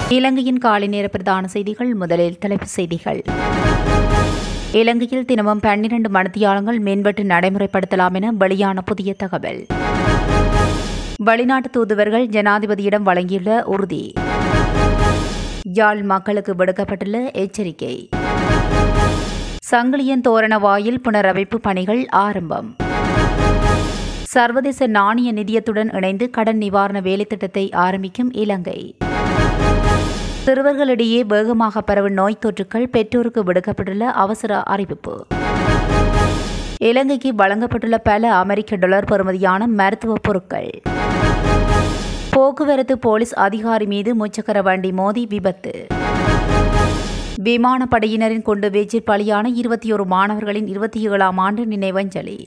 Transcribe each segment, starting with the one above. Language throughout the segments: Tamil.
இலங்கையின் காலை நேர பிரதான செய்திகள் முதலில் தலைப்புச் செய்திகள் இலங்கையில் தினமும் பன்னிரண்டு மணித்தியாலங்கள் மேம்பட்டு நடைமுறைப்படுத்தலாம் என வெளியான புதிய தகவல் வெளிநாட்டு தூதுவர்கள் ஜனாதிபதியிடம் வழங்கியுள்ள உறுதி யாழ் மக்களுக்கு விடுக்கப்பட்டுள்ள எச்சரிக்கை சங்கிலியன் தோரண வாயில் புனரமைப்பு பணிகள் ஆரம்பம் சர்வதேச நாணய நிதியத்துடன் இணைந்து கடன் நிவாரண வேலைத்திட்டத்தை ஆரம்பிக்கும் இலங்கை சிறுவர்களிடையே வேகமாக பரவும் நோய் தொற்றுக்கள் பெற்றோருக்கு விடுக்கப்பட்டுள்ள அவசர அறிவிப்பு இலங்கைக்கு வழங்கப்பட்டுள்ள பல அமெரிக்க டாலர் பெறுமதியான மருத்துவ பொருட்கள் போக்குவரத்து போலீஸ் அதிகாரி மீது முச்சக்கர வண்டி மோதி விபத்து விமானப்படையினரின் கொண்டு வீச்சில் பலியான இருபத்தி ஒரு மாணவர்களின் இருபத்தி ஏழாம் ஆண்டு நினைவஞ்சலி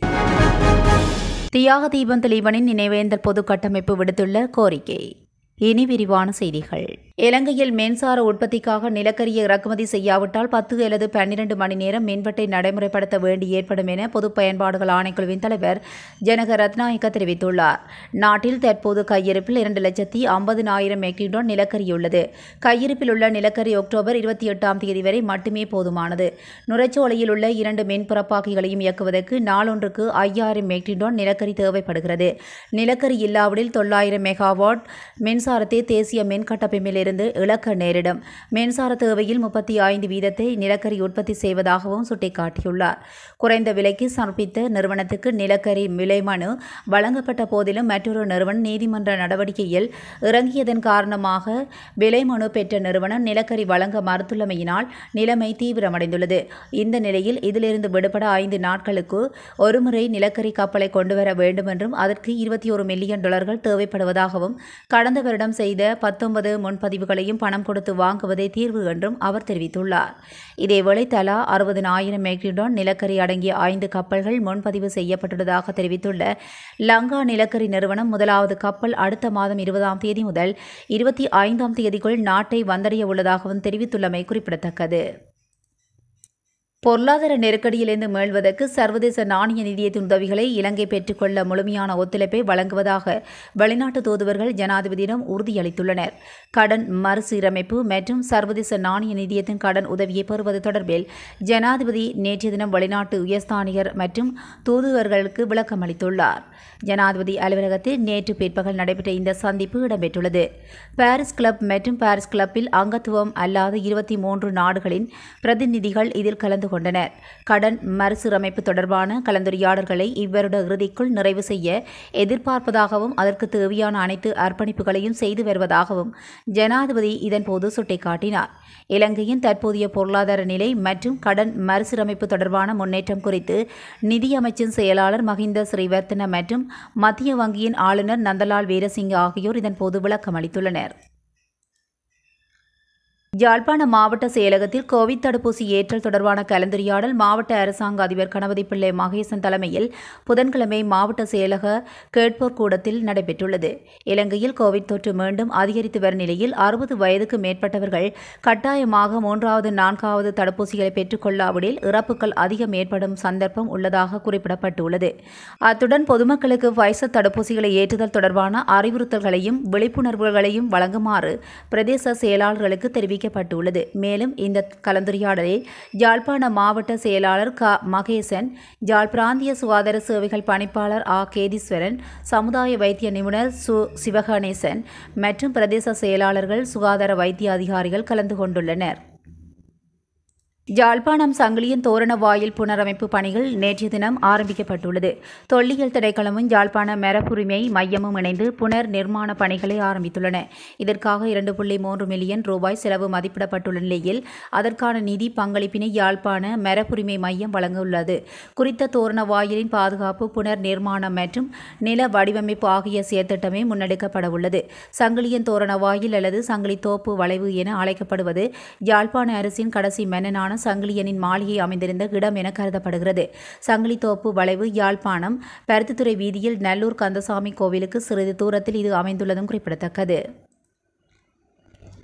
தியாக தீபம் திலீபனின் நினைவேந்தல் பொது கட்டமைப்பு விடுத்துள்ள கோரிக்கை இனி விரிவான செய்திகள் இலங்கையில் மின்சார உற்பத்திக்காக நிலக்கரியை இறக்குமதி செய்யாவிட்டால் பத்து அல்லது பன்னிரண்டு மணி நேரம் மின்வெட்டை நடைமுறைப்படுத்த வேண்டி ஏற்படும் என பொது பயன்பாடுகள் ஆணைக்குழுவின் தலைவர் ஜனக ரத்நாயக்க தெரிவித்துள்ளார் நாட்டில் தற்போது கையிருப்பில் இரண்டு லட்சத்தி ஐம்பதினாயிரம் மெட்ரிக் டன் நிலக்கரி உள்ளது கையிருப்பில் உள்ள நிலக்கரி அக்டோபர் இருபத்தி எட்டாம் தேதி வரை மட்டுமே போதுமானது நுரைச்சோலையில் உள்ள இரண்டு மின் புறப்பாக்கிகளையும் இயக்குவதற்கு நாளொன்றுக்கு ஐயாயிரம் மெட்ரிக் டன் நிலக்கரி தேவைப்படுகிறது நிலக்கரி இல்லாவிடில் தொள்ளாயிரம் மெகாவாட் மின்சாரத்தை தேசிய மின் கட்டமைப்பிலிருந்து இழக்க நேரிடும் மின்சார தேவையில் முப்பத்தி ஐந்து வீதத்தை நிலக்கரி உற்பத்தி செய்வதாகவும் சுட்டிக்காட்டியுள்ளார் குறைந்த விலைக்கு சமர்ப்பித்த நிறுவனத்துக்கு நிலக்கரி விலை மனு வழங்கப்பட்ட போதிலும் மற்றொரு நிறுவனம் நீதிமன்ற நடவடிக்கையில் இறங்கியதன் காரணமாக விலை மனு பெற்ற நிறுவனம் நிலக்கரி வழங்க மறுத்துள்ளமையினால் நிலைமை தீவிரமடைந்துள்ளது இந்த நிலையில் இதிலிருந்து விடுபட ஐந்து நாட்களுக்கு ஒருமுறை நிலக்கரி கப்பலை கொண்டுவர வேண்டும் என்றும் அதற்கு இருபத்தி ஒரு மில்லியன் டாலர்கள் தேவைப்படுவதாகவும் கடந்த வருடம் செய்த பத்தொன்பது முன்பதிவுகளையும் பணம் கொடுத்து வாங்குவதே தீர்வு என்றும் அவர் தெரிவித்துள்ளார் இதேவேளை தலா அறுபதினாயிரம் மெட்ரிக் டன் நிலக்கரி அடங்கிய ஐந்து கப்பல்கள் முன்பதிவு செய்யப்பட்டுள்ளதாக தெரிவித்துள்ள லங்கா நிலக்கரி நிறுவனம் முதலாவது கப்பல் அடுத்த மாதம் இருபதாம் தேதி முதல் இருபத்தி ஐந்தாம் தேதிக்குள் நாட்டை வந்தடைய உள்ளதாகவும் தெரிவித்துள்ளமை குறிப்பிடத்தக்கது பொருளாதார நெருக்கடியிலிருந்து மீள்வதற்கு சர்வதேச நாணய நிதியத்தின் உதவிகளை இலங்கை பெற்றுக்கொள்ள முழுமையான ஒத்துழைப்பை வழங்குவதாக வெளிநாட்டு தூதுவர்கள் ஜனாதிபதியிடம் உறுதியளித்துள்ளனர் கடன் மறுசீரமைப்பு மற்றும் சர்வதேச நாணய நிதியத்தின் கடன் உதவியை பெறுவது தொடர்பில் ஜனாதிபதி நேற்றைய தினம் வெளிநாட்டு உயர்ஸ்தானிகர் மற்றும் தூதுவர்களுக்கு விளக்கம் அளித்துள்ளார் ஜனாதிபதி அலுவலகத்தில் நேற்று பிற்பகல் நடைபெற்ற இந்த சந்திப்பு இடம்பெற்றுள்ளது பாரிஸ் கிளப் மற்றும் பாரிஸ் கிளப்பில் அங்கத்துவம் அல்லாத இருபத்தி மூன்று நாடுகளின் பிரதிநிதிகள் இதில் கலந்து கொண்டனர் கடன் மறுசீரமைப்பு தொடர்பான கலந்துரையாடல்களை இவ்வருட இறுதிக்குள் நிறைவு செய்ய எதிர்பார்ப்பதாகவும் அதற்கு தேவையான அனைத்து அர்ப்பணிப்புகளையும் செய்து வருவதாகவும் ஜனாதிபதி இதன்போது சுட்டிக்காட்டினார் இலங்கையின் தற்போதைய பொருளாதார நிலை மற்றும் கடன் மறுசீரமைப்பு தொடர்பான முன்னேற்றம் குறித்து நிதியமைச்சின் செயலாளர் மஹிந்த ஸ்ரீவர்த்தன மற்றும் மத்திய வங்கியின் ஆளுநர் நந்தலால் வீரசிங்க ஆகியோர் இதன்போது விளக்கம் அளித்துள்ளனர் யாழ்ப்பாண மாவட்ட செயலகத்தில் கோவிட் தடுப்பூசி ஏற்றல் தொடர்பான கலந்துரையாடல் மாவட்ட அரசாங்க அதிபர் கணபதி பிள்ளை மகேசன் தலைமையில் புதன்கிழமை மாவட்ட செயலக கேட்போர் கூடத்தில் நடைபெற்றுள்ளது இலங்கையில் கோவிட் தொற்று மீண்டும் அதிகரித்து வரும் நிலையில் அறுபது வயதுக்கு மேற்பட்டவர்கள் கட்டாயமாக மூன்றாவது நான்காவது தடுப்பூசிகளை பெற்றுக்கொள்ளாவிடில் இறப்புகள் அதிகம் ஏற்படும் சந்தர்ப்பம் உள்ளதாக குறிப்பிடப்பட்டுள்ளது அத்துடன் பொதுமக்களுக்கு ஃபைசர் தடுப்பூசிகளை ஏற்றுதல் தொடர்பான அறிவுறுத்தல்களையும் விழிப்புணர்வுகளையும் வழங்குமாறு பிரதேச செயலாளர்களுக்கு தெரிவிக்க தெரிவிக்கப்பட்டுள்ளது மேலும் இந்த கலந்துரையாடலில் யாழ்ப்பாண மாவட்ட செயலாளர் க மகேசன் யாழ் பிராந்திய சுகாதார சேவைகள் பணிப்பாளர் ஆ கேதீஸ்வரன் சமுதாய வைத்திய நிபுணர் சு சிவகணேசன் மற்றும் பிரதேச செயலாளர்கள் சுகாதார வைத்திய அதிகாரிகள் கலந்து கொண்டுள்ளனர் யாழ்ப்பாணம் சங்கிலியன் தோரண வாயில் புனரமைப்பு பணிகள் நேற்றைய தினம் ஆரம்பிக்கப்பட்டுள்ளது தொல்லியல் திணைக்களமும் யாழ்ப்பாண மரபுரிமை மையமும் இணைந்து புனர் நிர்மாண பணிகளை ஆரம்பித்துள்ளன இதற்காக இரண்டு புள்ளி மூன்று மில்லியன் ரூபாய் செலவு மதிப்பிடப்பட்டுள்ள நிலையில் அதற்கான நிதி பங்களிப்பினை யாழ்ப்பாண மரபுரிமை மையம் வழங்க உள்ளது குறித்த தோரண வாயிலின் பாதுகாப்பு புனர் நிர்மாணம் மற்றும் நில வடிவமைப்பு ஆகிய செயற்திட்டமே முன்னெடுக்கப்பட உள்ளது சங்கிலியன் தோரண வாயில் அல்லது சங்கிலி தோப்பு வளைவு என அழைக்கப்படுவது யாழ்ப்பாண அரசின் கடைசி மன்னனான சங்கிலியனின் மாளிகை அமைந்திருந்த இடம் என கருதப்படுகிறது சங்கிலித்தோப்பு வளைவு யாழ்ப்பாணம் பருத்தித்துறை வீதியில் நல்லூர் கந்தசாமி கோவிலுக்கு சிறிது தூரத்தில் இது அமைந்துள்ளதும் குறிப்பிடத்தக்கது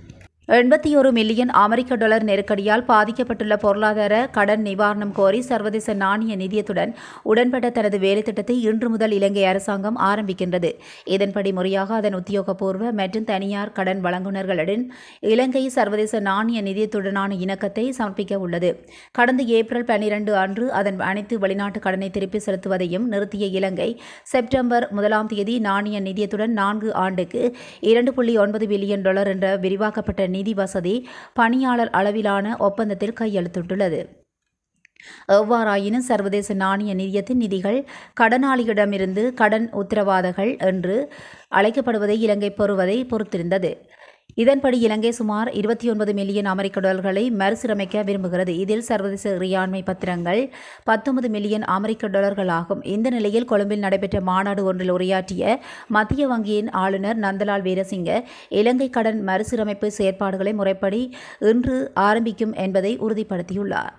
எண்பத்தி ஒரு மில்லியன் அமெரிக்க டாலர் நெருக்கடியால் பாதிக்கப்பட்டுள்ள பொருளாதார கடன் நிவாரணம் கோரி சர்வதேச நாணய நிதியத்துடன் உடன்பட்ட தனது வேலைத்திட்டத்தை இன்று முதல் இலங்கை அரசாங்கம் ஆரம்பிக்கின்றது இதன்படி முறையாக அதன் உத்தியோகபூர்வ மற்றும் தனியார் கடன் வழங்குநர்களுடன் இலங்கை சர்வதேச நாணய நிதியத்துடனான இணக்கத்தை சமர்ப்பிக்க உள்ளது கடந்த ஏப்ரல் பன்னிரண்டு அன்று அதன் அனைத்து வெளிநாட்டு கடனை திருப்பி செலுத்துவதையும் நிறுத்திய இலங்கை செப்டம்பர் முதலாம் தேதி நாணய நிதியத்துடன் நான்கு ஆண்டுக்கு இரண்டு புள்ளி ஒன்பது பில்லியன் டாலர் என்ற விரிவாக்கப்பட்ட நிதி வசதி பணியாளர் அளவிலான ஒப்பந்தத்தில் கையெழுத்திட்டுள்ளது எவ்வாறாயினும் சர்வதேச நாணய நிதியத்தின் நிதிகள் கடனாளியிடமிருந்து கடன் உத்தரவாதங்கள் என்று அழைக்கப்படுவதை இலங்கை பெறுவதை பொறுத்திருந்தது இதன்படி இலங்கை சுமார் இருபத்தி ஒன்பது மில்லியன் அமெரிக்க டாலர்களை மறுசீரமைக்க விரும்புகிறது இதில் சர்வதேச இறையாண்மை பத்திரங்கள் பத்தொன்பது மில்லியன் அமெரிக்க டாலர்கள் ஆகும் இந்த நிலையில் கொழும்பில் நடைபெற்ற மாநாடு ஒன்றில் உரையாற்றிய மத்திய வங்கியின் ஆளுநர் நந்தலால் வீரசிங்க இலங்கை கடன் மறுசீரமைப்பு செயற்பாடுகளை முறைப்படி இன்று ஆரம்பிக்கும் என்பதை உறுதிப்படுத்தியுள்ளார்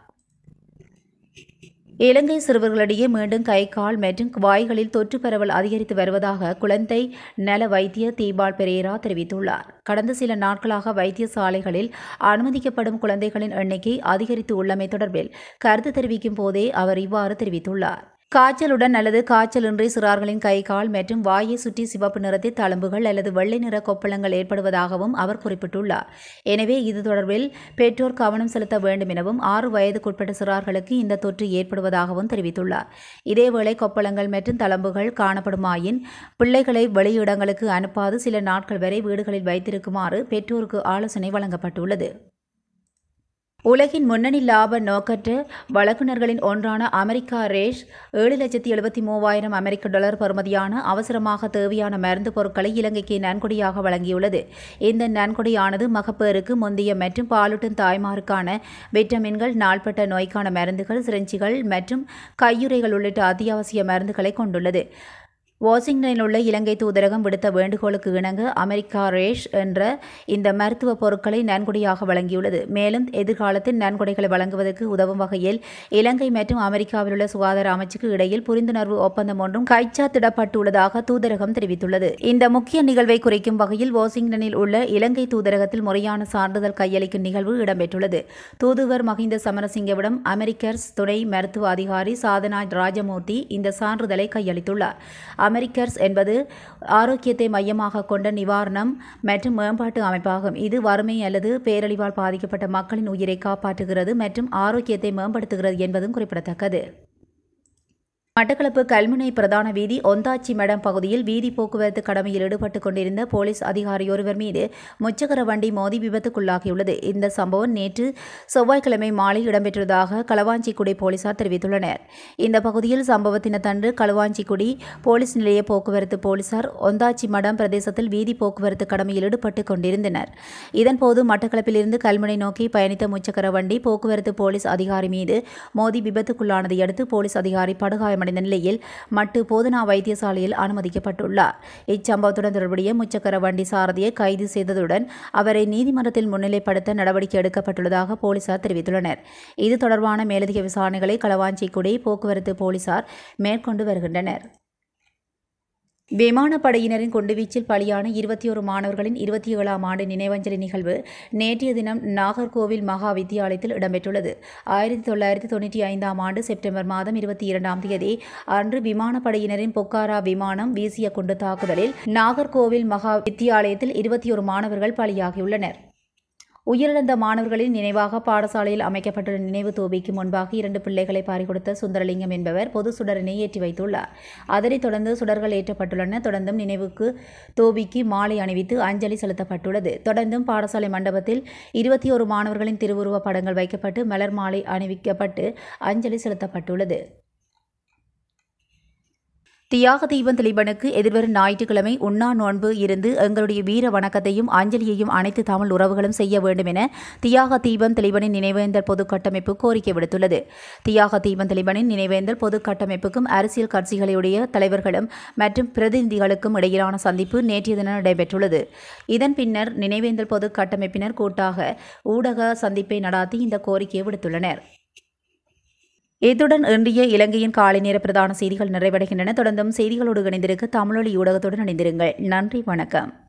இலங்கை சிறுவர்களிடையே மீண்டும் கை கால் மற்றும் வாய்களில் தொற்று பரவல் அதிகரித்து வருவதாக குழந்தை நல வைத்திய தீபால் பெரேரா தெரிவித்துள்ளார் கடந்த சில நாட்களாக வைத்தியசாலைகளில் அனுமதிக்கப்படும் குழந்தைகளின் எண்ணிக்கை அதிகரித்து உள்ளமை தொடர்பில் கருத்து தெரிவிக்கும் போதே அவர் இவ்வாறு தெரிவித்துள்ளார் காய்ச்சலுடன் அல்லது காய்ச்சலின்றி சிறார்களின் கை கால் மற்றும் வாயை சுற்றி சிவப்பு நிறத்தில் தழும்புகள் அல்லது வெள்ளை நிற கொப்பளங்கள் ஏற்படுவதாகவும் அவர் குறிப்பிட்டுள்ளார் எனவே இது தொடர்பில் பெற்றோர் கவனம் செலுத்த வேண்டும் எனவும் ஆறு வயதுக்குட்பட்ட சிறார்களுக்கு இந்த தொற்று ஏற்படுவதாகவும் தெரிவித்துள்ளார் இதேவேளை கொப்பளங்கள் மற்றும் தளம்புகள் காணப்படுமாயின் பிள்ளைகளை வெளியிடங்களுக்கு அனுப்பாது சில நாட்கள் வரை வீடுகளில் வைத்திருக்குமாறு பெற்றோருக்கு ஆலோசனை வழங்கப்பட்டுள்ளது உலகின் முன்னணி லாப நோக்கற்ற வழங்குனர்களின் ஒன்றான அமெரிக்கா ரேஷ் ஏழு லட்சத்தி எழுபத்தி மூவாயிரம் அமெரிக்க டாலர் பெறுமதியான அவசரமாக தேவையான மருந்து பொருட்களை இலங்கைக்கு நன்கொடையாக வழங்கியுள்ளது இந்த நன்கொடையானது மகப்பேறுக்கு முந்தைய மற்றும் பாலூட்டும் தாய்மாருக்கான விட்டமின்கள் நாள்பட்ட நோய்க்கான மருந்துகள் சிரஞ்சிகள் மற்றும் கையுறைகள் உள்ளிட்ட அத்தியாவசிய மருந்துகளை கொண்டுள்ளது வாஷிங்டனில் உள்ள இலங்கை தூதரகம் விடுத்த வேண்டுகோளுக்கு இணங்க அமெரிக்கா ரேஷ் என்ற இந்த மருத்துவ பொருட்களை நன்கொடையாக வழங்கியுள்ளது மேலும் எதிர்காலத்தில் நன்கொடைகளை வழங்குவதற்கு உதவும் வகையில் இலங்கை மற்றும் அமெரிக்காவில் உள்ள சுகாதார அமைச்சுக்கு இடையில் புரிந்துணர்வு ஒப்பந்தம் ஒன்றும் கைச்சாத்திடப்பட்டுள்ளதாக தூதரகம் தெரிவித்துள்ளது இந்த முக்கிய நிகழ்வை குறிக்கும் வகையில் வாஷிங்டனில் உள்ள இலங்கை தூதரகத்தில் முறையான சான்றிதழ் கையளிக்கும் நிகழ்வு இடம்பெற்றுள்ளது தூதுவர் மஹிந்த சமரசிங்கவிடம் அமெரிக்கர்ஸ் துணை மருத்துவ அதிகாரி சாதனா ராஜமூர்த்தி இந்த சான்றிதழை கையளித்துள்ளார் அமெரிக்கர்ஸ் என்பது ஆரோக்கியத்தை மையமாக கொண்ட நிவாரணம் மற்றும் மேம்பாட்டு அமைப்பாகும் இது வறுமை அல்லது பேரழிவால் பாதிக்கப்பட்ட மக்களின் உயிரை காப்பாற்றுகிறது மற்றும் ஆரோக்கியத்தை மேம்படுத்துகிறது என்பதும் குறிப்பிடத்தக்கது மட்டக்களப்பு கல்முனை பிரதான வீதி ஒந்தாச்சி மடம் பகுதியில் வீதி போக்குவரத்து கடமையில் ஈடுபட்டுக் கொண்டிருந்த போலீஸ் அதிகாரியொருவர் மீது முச்சக்கர வண்டி மோதி விபத்துக்குள்ளாகியுள்ளது இந்த சம்பவம் நேற்று செவ்வாய்க்கிழமை மாலை இடம்பெற்றதாக களவாஞ்சிக்குடி போலீசார் தெரிவித்துள்ளனர் இந்த பகுதியில் சம்பவத்தினத்தன்று களவாஞ்சிக்குடி போலீஸ் நிலைய போக்குவரத்து போலீசார் ஒந்தாச்சி மடம் பிரதேசத்தில் வீதி போக்குவரத்து கடமையில் ஈடுபட்டுக் கொண்டிருந்தனர் இதன்போது மட்டக்களப்பிலிருந்து கல்முனை நோக்கி பயணித்த முச்சக்கர வண்டி போக்குவரத்து போலீஸ் அதிகாரி மீது மோதி விபத்துக்குள்ளானதை அடுத்து போலீஸ் அதிகாரி படுகாயமடைந்த நிலையில் மட்டு போதனா வைத்தியசாலையில் அனுமதிக்கப்பட்டுள்ளார் இச்சம்பவத்துடன் தொடர்புடைய முச்சக்கர வண்டி சாரதியை கைது செய்ததுடன் அவரை நீதிமன்றத்தில் முன்னிலைப்படுத்த நடவடிக்கை எடுக்கப்பட்டுள்ளதாக போலீசார் தெரிவித்துள்ளனர் இது தொடர்பான மேலதிக விசாரணைகளை களவாஞ்சிக்குடி போக்குவரத்து போலீசார் மேற்கொண்டு வருகின்றனர் விமானப்படையினரின் குண்டுவீச்சில் பலியான இருபத்தி ஒரு மாணவர்களின் இருபத்தி ஏழாம் ஆண்டு நினைவஞ்சலி நிகழ்வு நேற்றைய தினம் நாகர்கோவில் மகா வித்தியாலயத்தில் இடம்பெற்றுள்ளது ஆயிரத்தி தொள்ளாயிரத்தி தொண்ணூற்றி ஐந்தாம் ஆண்டு செப்டம்பர் மாதம் இருபத்தி இரண்டாம் தேதி அன்று விமானப்படையினரின் பொக்காரா விமானம் வீசிய குண்டு தாக்குதலில் நாகர்கோவில் மகா வித்தியாலயத்தில் இருபத்தி ஒரு மாணவர்கள் பலியாகியுள்ளனர் உயிரிழந்த மாணவர்களின் நினைவாக பாடசாலையில் அமைக்கப்பட்டுள்ள நினைவு தூபிக்கு முன்பாக இரண்டு பிள்ளைகளை பறிகொடுத்த சுந்தரலிங்கம் என்பவர் பொது சுடரினை ஏற்றி வைத்துள்ளார் அதனைத் தொடர்ந்து சுடர்கள் ஏற்றப்பட்டுள்ளன தொடர்ந்தும் நினைவுக்கு தூபிக்கு மாலை அணிவித்து அஞ்சலி செலுத்தப்பட்டுள்ளது தொடர்ந்தும் பாடசாலை மண்டபத்தில் இருபத்தி ஒரு மாணவர்களின் திருவுருவப் படங்கள் வைக்கப்பட்டு மலர் மாலை அணிவிக்கப்பட்டு அஞ்சலி செலுத்தப்பட்டுள்ளது தியாக தீபம் திலீபனுக்கு எதிர்வரும் ஞாயிற்றுக்கிழமை உண்ணா நோன்பு இருந்து எங்களுடைய வீர வணக்கத்தையும் அஞ்சலியையும் அனைத்து தமிழ் உறவுகளும் செய்ய வேண்டும் என தியாக தீபம் திலீபனின் நினைவேந்தல் பொது கட்டமைப்பு கோரிக்கை விடுத்துள்ளது தியாக தீபம் திலீபனின் நினைவேந்தல் பொது கட்டமைப்புக்கும் அரசியல் கட்சிகளுடைய தலைவர்களும் மற்றும் பிரதிநிதிகளுக்கும் இடையிலான சந்திப்பு நேற்றைய தினம் நடைபெற்றுள்ளது இதன் பின்னர் நினைவேந்தல் பொது கட்டமைப்பினர் கூட்டாக ஊடக சந்திப்பை நடாத்தி இந்த கோரிக்கையை விடுத்துள்ளனர் இத்துடன் இன்றைய இலங்கையின் காலை நேர பிரதான செய்திகள் நிறைவடைகின்றன தொடர்ந்தும் செய்திகளோடு இணைந்திருக்க தமிழொலி ஊடகத்துடன் இணைந்திருங்கள் நன்றி வணக்கம்